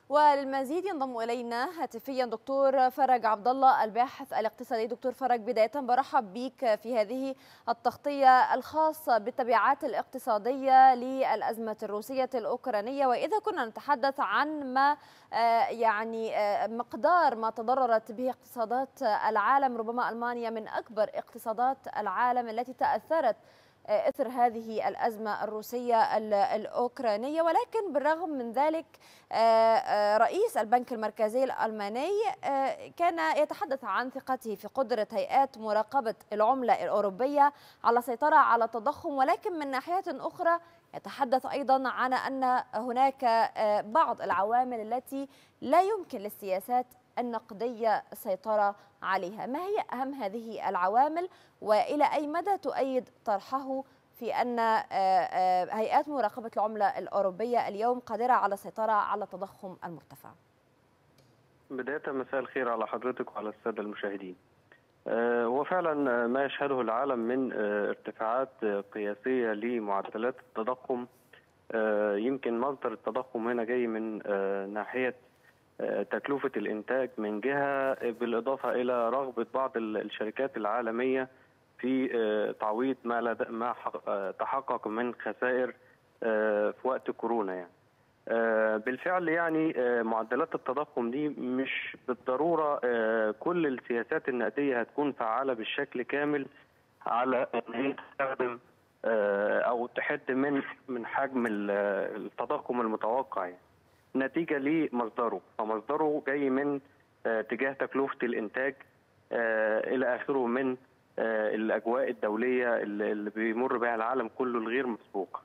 وللمزيد ينضم الينا هاتفيا دكتور فرج عبد الله الباحث الاقتصادي دكتور فرج بدايه برحب بك في هذه التغطيه الخاصه بالتبعات الاقتصاديه للازمه الروسيه الاوكرانيه واذا كنا نتحدث عن ما يعني مقدار ما تضررت به اقتصادات العالم ربما المانيا من اكبر اقتصادات العالم التي تاثرت اثر هذه الازمه الروسيه الاوكرانيه ولكن بالرغم من ذلك رئيس البنك المركزي الالماني كان يتحدث عن ثقته في قدره هيئات مراقبه العمله الاوروبيه على السيطره على التضخم ولكن من ناحيه اخرى يتحدث ايضا عن ان هناك بعض العوامل التي لا يمكن للسياسات النقديه السيطره عليها، ما هي اهم هذه العوامل والى اي مدى تؤيد طرحه في ان هيئات مراقبه العمله الاوروبيه اليوم قادره على السيطره على التضخم المرتفع؟ بدايه مساء الخير على حضرتك وعلى الساده المشاهدين. هو فعلا ما يشهده العالم من ارتفاعات قياسيه لمعدلات التضخم يمكن مصدر التضخم هنا جاي من ناحيه تكلفة الإنتاج من جهة بالإضافة إلى رغبة بعض الشركات العالمية في تعويض ما لد... ما تحقق من خسائر في وقت كورونا يعني. بالفعل يعني معدلات التضخم دي مش بالضرورة كل السياسات النقدية هتكون فعالة بالشكل كامل على ان هي تستخدم او تحد من من حجم التضخم المتوقع يعني. نتيجة لمصدره فمصدره جاي من تجاه تكلفة الإنتاج إلى آخره من الأجواء الدولية اللي بيمر بها العالم كله الغير مسبوقة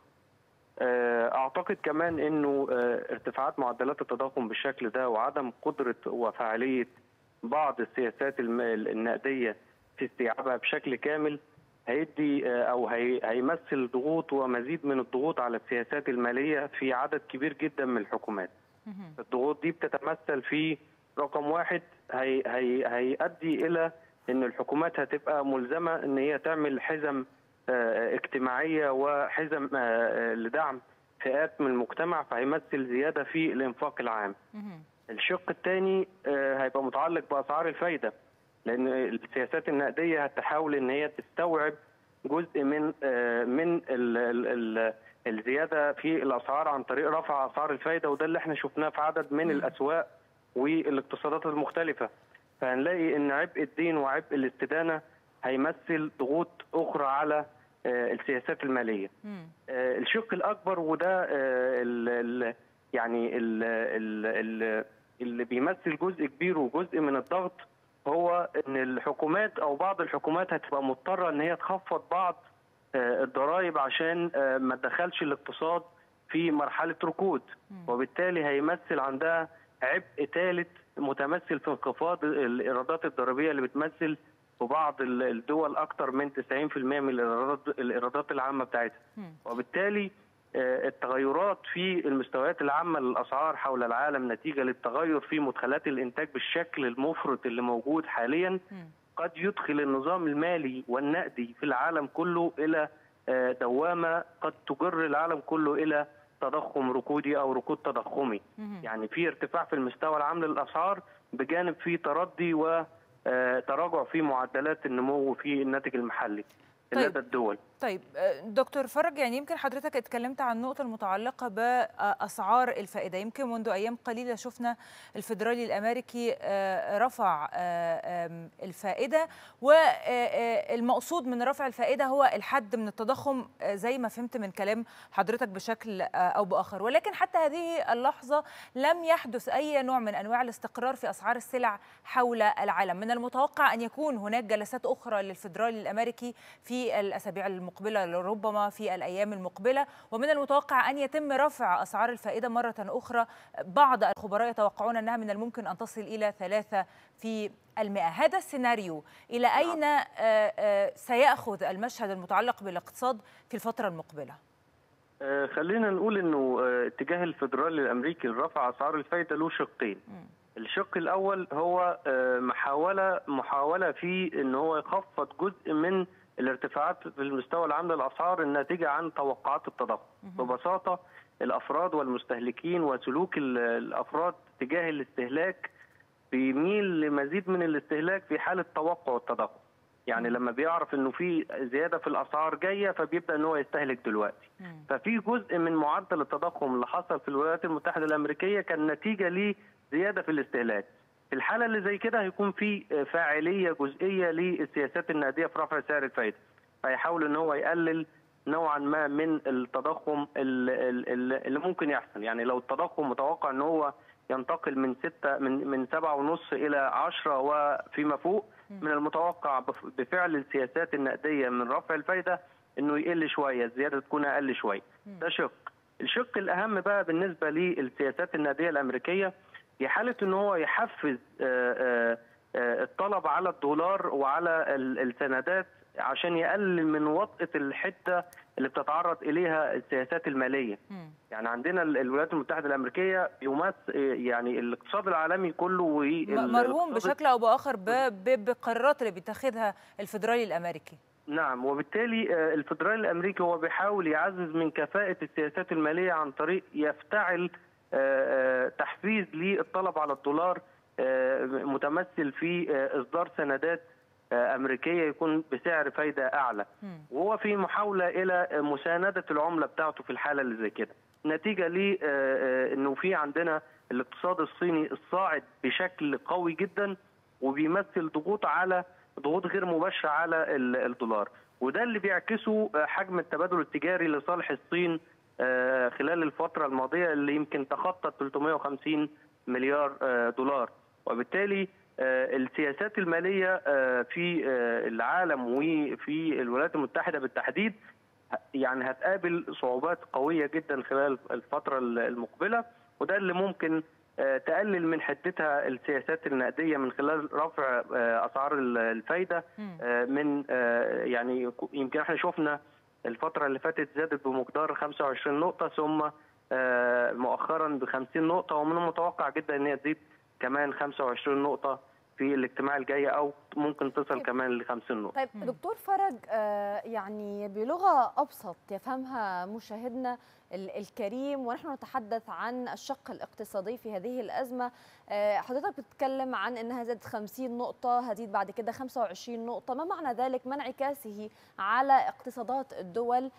أعتقد كمان أنه ارتفاعات معدلات التضخم بالشكل ده وعدم قدرة وفاعلية بعض السياسات النقدية في استيعابها بشكل كامل هيدي او هي هيمثل ضغوط ومزيد من الضغوط على السياسات الماليه في عدد كبير جدا من الحكومات. الضغوط دي بتتمثل في رقم واحد هي هي هيؤدي الى ان الحكومات هتبقى ملزمه ان هي تعمل حزم اجتماعيه وحزم لدعم فئات من المجتمع فهيمثل زياده في الانفاق العام. الشق الثاني هيبقى متعلق باسعار الفايده. لان السياسات النقديه هتحاول ان هي تستوعب جزء من من ال ال ال الزياده في الاسعار عن طريق رفع اسعار الفايده وده اللي احنا شفناه في عدد من الاسواق والاقتصادات المختلفه فهنلاقي ان عبء الدين وعبء الاستدانه هيمثل ضغوط اخرى على السياسات الماليه. الشق الاكبر وده ال ال يعني ال ال اللي بيمثل جزء كبير وجزء من الضغط هو ان الحكومات او بعض الحكومات هتبقى مضطره ان هي تخفض بعض الضرائب عشان ما تدخلش الاقتصاد في مرحله ركود وبالتالي هيمثل عندها عبء ثالث متمثل في انخفاض الايرادات الضريبيه اللي بتمثل في بعض الدول اكثر من 90% من الايرادات الايرادات العامه بتاعتها وبالتالي التغيرات في المستويات العامة للأسعار حول العالم نتيجة للتغير في مدخلات الإنتاج بالشكل المفرط اللي موجود حاليا قد يدخل النظام المالي والنقدي في العالم كله إلى دوامة قد تجر العالم كله إلى تضخم ركودي أو ركود تضخمي يعني في ارتفاع في المستوى العام للأسعار بجانب في تردي وتراجع في معدلات النمو في الناتج المحلي طيب. لدى الدول طيب دكتور فرج يعني يمكن حضرتك اتكلمت عن النقطة المتعلقة بأسعار الفائدة يمكن منذ أيام قليلة شفنا الفيدرالي الأمريكي رفع الفائدة والمقصود من رفع الفائدة هو الحد من التضخم زي ما فهمت من كلام حضرتك بشكل أو بآخر ولكن حتى هذه اللحظة لم يحدث أي نوع من أنواع الاستقرار في أسعار السلع حول العالم من المتوقع أن يكون هناك جلسات أخرى للفيدرالي الأمريكي في الأسابيع المقبلة لربما في الأيام المقبلة ومن المتوقع أن يتم رفع أسعار الفائدة مرة أخرى بعض الخبراء يتوقعون أنها من الممكن أن تصل إلى ثلاثة في المئة هذا السيناريو إلى أين سيأخذ المشهد المتعلق بالاقتصاد في الفترة المقبلة؟ خلينا نقول انه اتجاه الفدرالي الامريكي لرفع اسعار الفائده له شقين. الشق الاول هو محاوله محاوله في ان هو يخفض جزء من الارتفاعات في المستوى العام للاسعار الناتجه عن توقعات التضخم ببساطه الافراد والمستهلكين وسلوك الافراد تجاه الاستهلاك بيميل لمزيد من الاستهلاك في حاله توقع التضخم يعني لما بيعرف انه في زياده في الاسعار جايه فبيبدا ان هو يستهلك دلوقتي ففي جزء من معدل التضخم اللي حصل في الولايات المتحده الامريكيه كان نتيجه لزياده في الاستهلاك في الحاله اللي زي كده هيكون في فاعليه جزئيه للسياسات النقديه في رفع سعر الفائده فيحاول ان هو يقلل نوعا ما من التضخم اللي ممكن يحصل يعني لو التضخم متوقع ان هو ينتقل من ستة من من سبعة ونص إلى عشرة وفيما فوق من المتوقع بفعل السياسات النقدية من رفع الفايدة إنه يقل شوية الزيادة تكون أقل شوية ده شق الشق الأهم بقى بالنسبة للسياسات النقدية الأمريكية في حالة إن هو يحفز الطلب على الدولار وعلى السندات عشان يقلل من وطأة الحتة اللي بتتعرض إليها السياسات المالية م. يعني عندنا الولايات المتحدة الأمريكية يمثل يعني الاقتصاد العالمي كله مرهون بشكل أو بآخر بالقرارات اللي بيتخذها الفدرالي الأمريكي نعم وبالتالي الفدرالي الأمريكي هو بيحاول يعزز من كفاءة السياسات المالية عن طريق يفتعل تحفيز للطلب على الدولار متمثل في إصدار سندات امريكيه يكون بسعر فايده اعلى وهو في محاوله الى مسانده العمله بتاعته في الحاله اللي زي كده نتيجه ل انه في عندنا الاقتصاد الصيني الصاعد بشكل قوي جدا وبيمثل ضغوط على ضغوط غير مباشره على الدولار وده اللي بيعكسه حجم التبادل التجاري لصالح الصين خلال الفتره الماضيه اللي يمكن تخطى 350 مليار دولار وبالتالي السياسات الماليه في العالم وفي الولايات المتحده بالتحديد يعني هتقابل صعوبات قويه جدا خلال الفتره المقبله وده اللي ممكن تقلل من حدتها السياسات النقديه من خلال رفع اسعار الفايده من يعني يمكن احنا شفنا الفتره اللي فاتت زادت بمقدار 25 نقطه ثم مؤخرا ب 50 نقطه ومن المتوقع جدا ان هي تزيد كمان 25 نقطة في الاجتماع الجاي أو ممكن تصل طيب. كمان ل 50 نقطة. طيب دكتور فرج آه يعني بلغة أبسط يفهمها مشاهدنا الكريم ونحن نتحدث عن الشق الاقتصادي في هذه الأزمة آه حضرتك بتتكلم عن أنها زادت 50 نقطة هتزيد بعد كده 25 نقطة ما معنى ذلك ما انعكاسه على اقتصادات الدول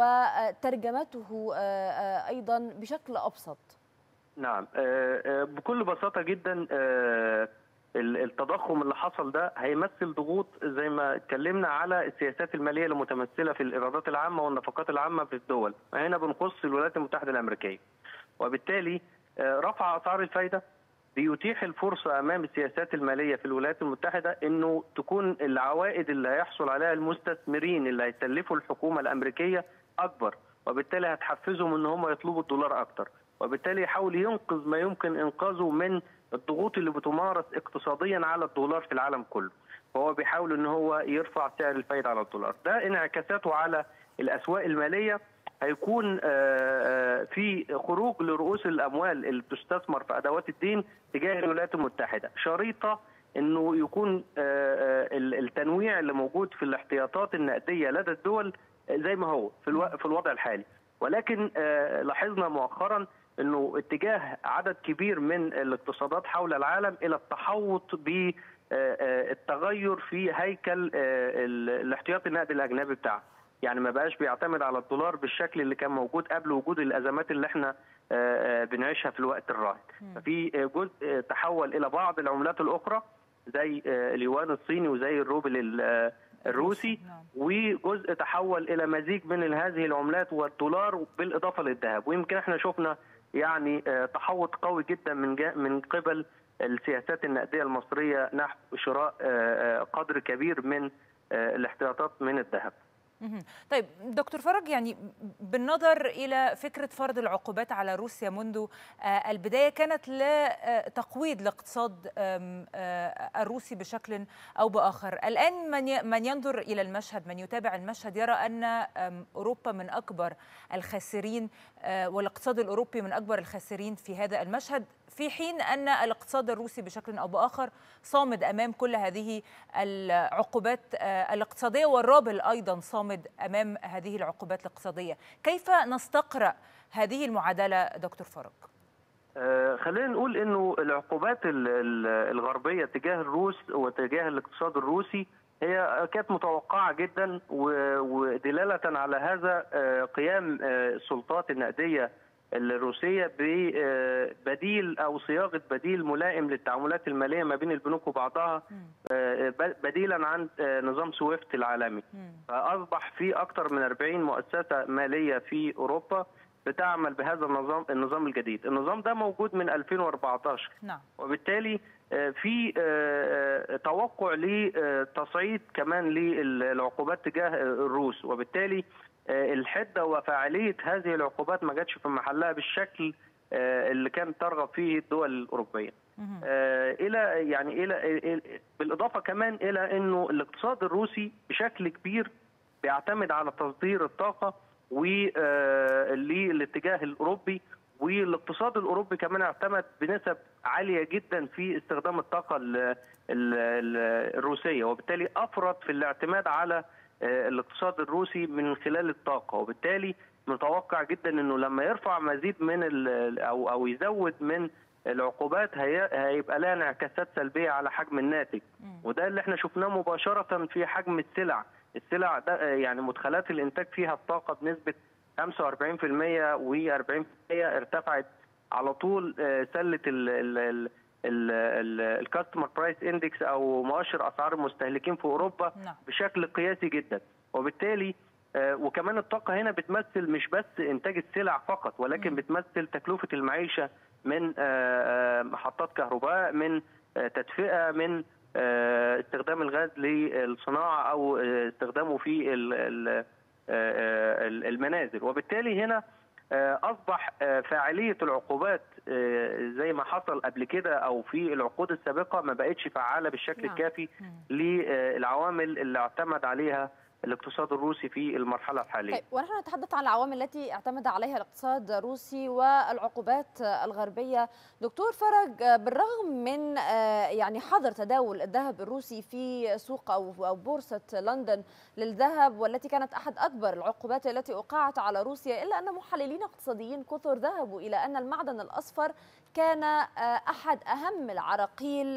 وترجمته آه أيضا بشكل أبسط نعم بكل بساطه جدا التضخم اللي حصل ده هيمثل ضغوط زي ما اتكلمنا على السياسات الماليه المتمثله في الايرادات العامه والنفقات العامه في الدول هنا بنخص الولايات المتحده الامريكيه وبالتالي رفع اسعار الفايده بيتيح الفرصه امام السياسات الماليه في الولايات المتحده انه تكون العوائد اللي هيحصل عليها المستثمرين اللي هيسلفوا الحكومه الامريكيه اكبر وبالتالي هتحفزهم ان هم يطلبوا الدولار اكتر وبالتالي يحاول ينقذ ما يمكن انقاذه من الضغوط اللي بتمارس اقتصاديا على الدولار في العالم كله فهو بيحاول ان هو يرفع سعر الفايده على الدولار ده انعكاساته على الاسواق الماليه هيكون في خروج لرؤوس الاموال اللي بتستثمر في ادوات الدين تجاه الولايات المتحده شريطه انه يكون التنويع اللي موجود في الاحتياطات النقديه لدى الدول زي ما هو في في الوضع الحالي ولكن لاحظنا مؤخرا انه اتجاه عدد كبير من الاقتصادات حول العالم الى التحوط بالتغير في هيكل الاحتياطي النقدي الاجنبي بتاعه يعني ما بقاش بيعتمد على الدولار بالشكل اللي كان موجود قبل وجود الازمات اللي احنا بنعيشها في الوقت الراهن ففي جزء تحول الى بعض العملات الاخرى زي اليوان الصيني وزي الروبل الروسي وجزء تحول الى مزيج من هذه العملات والدولار بالاضافه للذهب ويمكن احنا شفنا يعني تحوط قوي جدا من من قبل السياسات النقديه المصريه نحو شراء قدر كبير من الاحتياطات من الذهب. طيب دكتور فرج يعني بالنظر الى فكره فرض العقوبات على روسيا منذ البدايه كانت لتقويض الاقتصاد الروسي بشكل او باخر، الان من من ينظر الى المشهد من يتابع المشهد يرى ان اوروبا من اكبر الخاسرين والاقتصاد الاوروبي من اكبر الخاسرين في هذا المشهد في حين ان الاقتصاد الروسي بشكل او باخر صامد امام كل هذه العقوبات الاقتصاديه والرابل ايضا صامد صامد امام هذه العقوبات الاقتصاديه كيف نستقرا هذه المعادله دكتور فرج آه خلينا نقول انه العقوبات الغربيه تجاه الروس وتجاه الاقتصاد الروسي هي كانت متوقعه جدا ودلاله على هذا قيام السلطات النقديه الروسيه ببديل او صياغه بديل ملائم للتعاملات الماليه ما بين البنوك وبعضها بديلا عن نظام سويفت العالمي فاصبح في اكثر من 40 مؤسسه ماليه في اوروبا بتعمل بهذا النظام النظام الجديد النظام ده موجود من 2014 نعم. وبالتالي في توقع لتصعيد كمان للعقوبات تجاه الروس وبالتالي الحده وفاعليه هذه العقوبات ما جاتش في محلها بالشكل اللي كانت ترغب فيه الدول الاوروبيه. الى يعني الى بالاضافه كمان الى انه الاقتصاد الروسي بشكل كبير بيعتمد على تصدير الطاقه وللاتجاه الاوروبي والاقتصاد الاوروبي كمان اعتمد بنسب عاليه جدا في استخدام الطاقه ال ال الروسيه وبالتالي افرط في الاعتماد على الاقتصاد الروسي من خلال الطاقه وبالتالي متوقع جدا انه لما يرفع مزيد من او او يزود من العقوبات هي هيبقى لها انعكاسات سلبيه على حجم الناتج وده اللي احنا شفناه مباشره في حجم السلع السلع ده يعني مدخلات الانتاج فيها الطاقه بنسبه 45% و40% ارتفعت على طول سله الكاستمر برايس اندكس او مؤشر اسعار المستهلكين في اوروبا نعم. بشكل قياسي جدا وبالتالي وكمان الطاقه هنا بتمثل مش بس انتاج السلع فقط ولكن م. بتمثل تكلفه المعيشه من محطات كهرباء من تدفئه من استخدام الغاز للصناعه او استخدامه في المنازل وبالتالي هنا اصبح فاعليه العقوبات زي ما حصل قبل كده او في العقود السابقه ما بقتش فعاله بالشكل نعم. الكافي للعوامل اللي اعتمد عليها الاقتصاد الروسي في المرحله الحاليه. طيب ونحن نتحدث عن العوامل التي اعتمد عليها الاقتصاد الروسي والعقوبات الغربيه، دكتور فرج بالرغم من يعني حظر تداول الذهب الروسي في سوق او او بورصه لندن للذهب والتي كانت احد اكبر العقوبات التي اوقعت على روسيا الا ان محللين اقتصاديين كثر ذهبوا الى ان المعدن الاصفر كان احد اهم العراقيل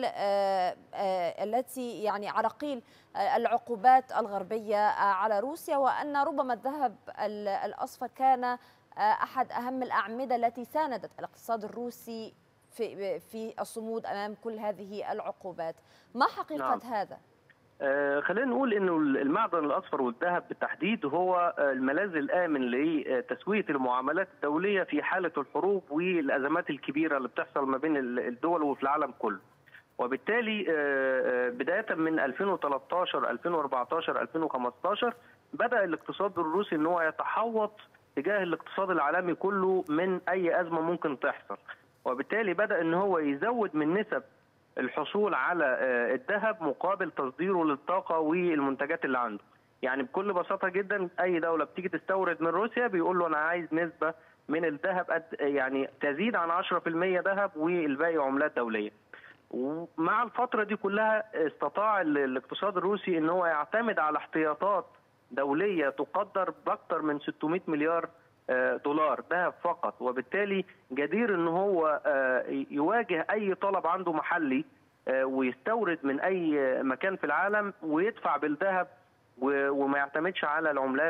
التي يعني عراقيل العقوبات الغربيه على روسيا وان ربما الذهب الاصفر كان احد اهم الاعمده التي ساندت الاقتصاد الروسي في في الصمود امام كل هذه العقوبات ما حقيقه نعم. هذا آه خلينا نقول انه المعدن الاصفر والذهب بالتحديد هو الملاذ الامن لتسويه المعاملات الدوليه في حاله الحروب والازمات الكبيره اللي بتحصل ما بين الدول وفي العالم كله. وبالتالي بدايه من 2013 2014 2015 بدا الاقتصاد الروسي ان هو يتحوط تجاه الاقتصاد العالمي كله من اي ازمه ممكن تحصل وبالتالي بدا ان هو يزود من نسب الحصول على الذهب مقابل تصديره للطاقه والمنتجات اللي عنده يعني بكل بساطه جدا اي دوله بتيجي تستورد من روسيا بيقول له انا عايز نسبه من الذهب يعني تزيد عن 10% ذهب والباقي عملات دوليه ومع الفتره دي كلها استطاع الاقتصاد الروسي ان هو يعتمد على احتياطات دوليه تقدر باكثر من 600 مليار دولار ذهب فقط وبالتالي جدير ان هو يواجه اي طلب عنده محلي ويستورد من اي مكان في العالم ويدفع بالذهب وما يعتمدش على العملات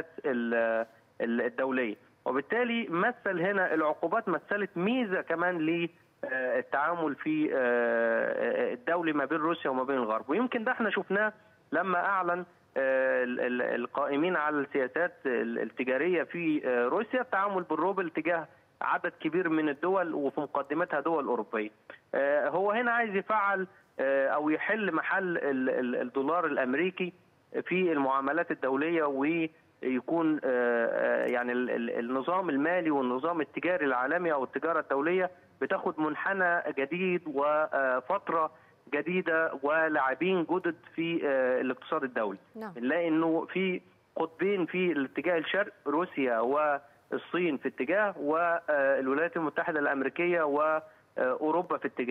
الدوليه وبالتالي مثل هنا العقوبات مثلت ميزه كمان ل التعامل في الدولي ما بين روسيا وما بين الغرب ويمكن ده احنا شفناه لما اعلن القائمين على السياسات التجاريه في روسيا التعامل بالروبل تجاه عدد كبير من الدول وفي مقدمتها دول اوروبيه. هو هنا عايز يفعل او يحل محل الدولار الامريكي في المعاملات الدوليه ويكون يعني النظام المالي والنظام التجاري العالمي او التجاره الدوليه بتاخد منحنى جديد وفتره جديده ولاعبين جدد في الاقتصاد الدولي نعم. نلاقي انه في قطبين في الاتجاه الشرق روسيا والصين في اتجاه والولايات المتحده الامريكيه واوروبا في اتجاه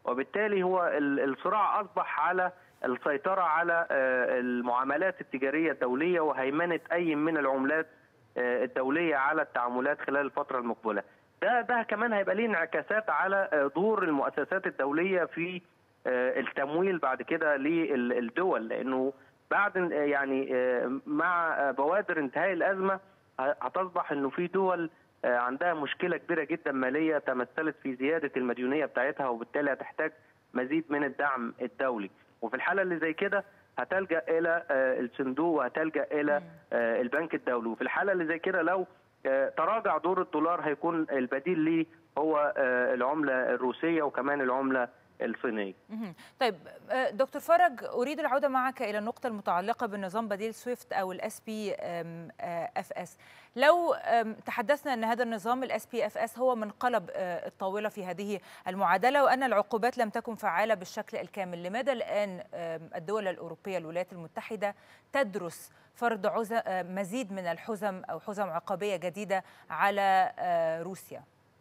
وبالتالي هو الصراع اصبح على السيطره على المعاملات التجاريه الدوليه وهيمنه اي من العملات الدوليه على التعاملات خلال الفتره المقبله. ده ده كمان هيبقى ليه انعكاسات على دور المؤسسات الدوليه في التمويل بعد كده للدول لانه بعد يعني مع بوادر انتهاء الازمه هتصبح انه في دول عندها مشكله كبيره جدا ماليه تمثلت في زياده المديونيه بتاعتها وبالتالي هتحتاج مزيد من الدعم الدولي وفي الحاله اللي زي كده هتلجا الى الصندوق وهتلجا الى البنك الدولي وفي الحاله اللي زي كده لو تراجع دور الدولار هيكون البديل ليه هو العمله الروسيه وكمان العمله الصينيه. طيب دكتور فرج اريد العوده معك الى النقطه المتعلقه بالنظام بديل سويفت او الاس بي اف اس. لو تحدثنا ان هذا النظام الاس بي اف اس هو منقلب الطاوله في هذه المعادله وان العقوبات لم تكن فعاله بالشكل الكامل، لماذا الان الدول الاوروبيه الولايات المتحده تدرس فرض مزيد من الحزم او حزم عقابيه جديده على روسيا؟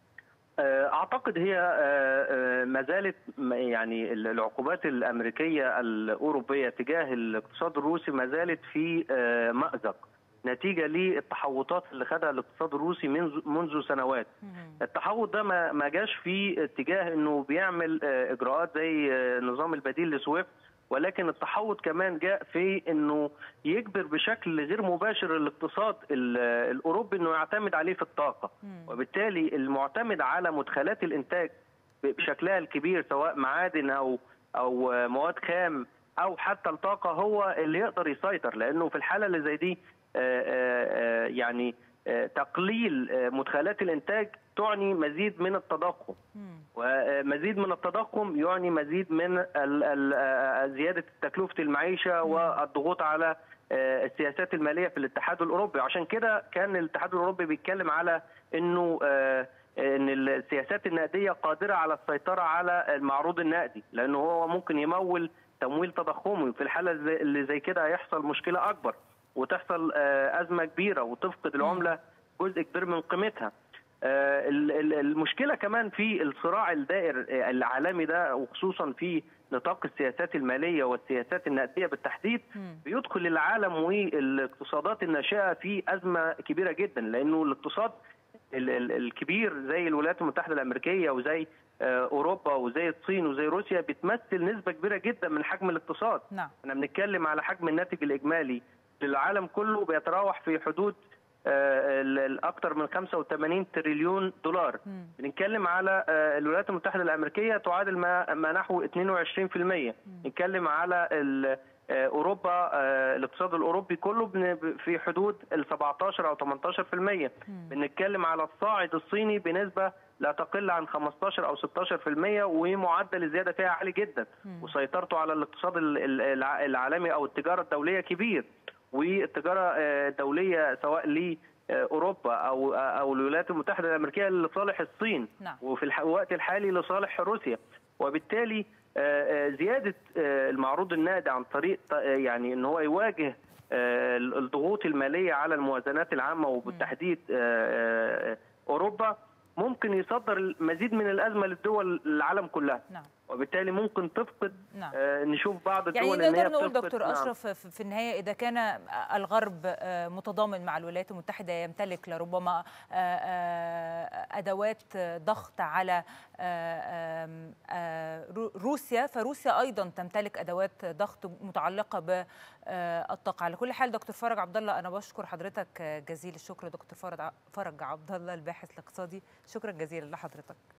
اعتقد هي ما زالت يعني العقوبات الامريكيه الاوروبيه تجاه الاقتصاد الروسي ما زالت في مازق نتيجه للتحوطات اللي خدها الاقتصاد الروسي منذ منذ سنوات. التحوط ده ما ما جاش في اتجاه انه بيعمل اجراءات زي نظام البديل لسويفت ولكن التحوط كمان جاء في انه يجبر بشكل غير مباشر الاقتصاد الاوروبي انه يعتمد عليه في الطاقه وبالتالي المعتمد على مدخلات الانتاج بشكلها الكبير سواء معادن او او مواد خام او حتى الطاقه هو اللي يقدر يسيطر لانه في الحاله اللي زي دي يعني تقليل مدخلات الانتاج تعني مزيد من التضخم ومزيد من التضخم يعني مزيد من زياده تكلفه المعيشه والضغوط على السياسات الماليه في الاتحاد الاوروبي عشان كده كان الاتحاد الاوروبي بيتكلم على انه ان السياسات النقديه قادره على السيطره على المعروض النقدي لانه هو ممكن يمول تمويل تضخمي في الحاله اللي زي كده هيحصل مشكله اكبر وتحصل ازمه كبيره وتفقد العمله جزء كبير من قيمتها. المشكله كمان في الصراع الدائر العالمي ده وخصوصا في نطاق السياسات الماليه والسياسات النقديه بالتحديد بيدخل العالم والاقتصادات الناشئه في ازمه كبيره جدا لانه الاقتصاد الكبير زي الولايات المتحده الامريكيه وزي اوروبا وزي الصين وزي روسيا بتمثل نسبه كبيره جدا من حجم الاقتصاد. نعم. احنا بنتكلم على حجم الناتج الاجمالي للعالم كله بيتراوح في حدود اكثر من 85 تريليون دولار مم. بنتكلم على الولايات المتحده الامريكيه تعادل ما, ما نحو 22% نتكلم على اوروبا الاقتصاد الاوروبي كله في حدود ال 17 او 18% بنتكلم على الصاعد الصيني بنسبه لا تقل عن 15 او 16% ومعدل الزياده فيها عالي جدا وسيطرته على الاقتصاد العالمي او التجاره الدوليه كبير والتجاره الدوليه سواء لاوروبا او او الولايات المتحده الامريكيه لصالح الصين نعم. وفي الوقت الحالي لصالح روسيا وبالتالي زياده المعروض النقدي عن طريق يعني ان هو يواجه الضغوط الماليه على الموازنات العامه وبالتحديد اوروبا ممكن يصدر مزيد من الازمه للدول العالم كلها نعم. وبالتالي ممكن تفقد نعم. آه نشوف بعض الدول يعني ان نقدر هي نقول دكتور نعم. اشرف في النهايه اذا كان الغرب متضامن مع الولايات المتحده يمتلك لربما ادوات ضغط على روسيا فروسيا ايضا تمتلك ادوات ضغط متعلقه بالطاقه على كل حال دكتور فرج عبد الله انا بشكر حضرتك جزيل الشكر دكتور فرج فرج عبد الله الباحث الاقتصادي شكرا جزيلا لحضرتك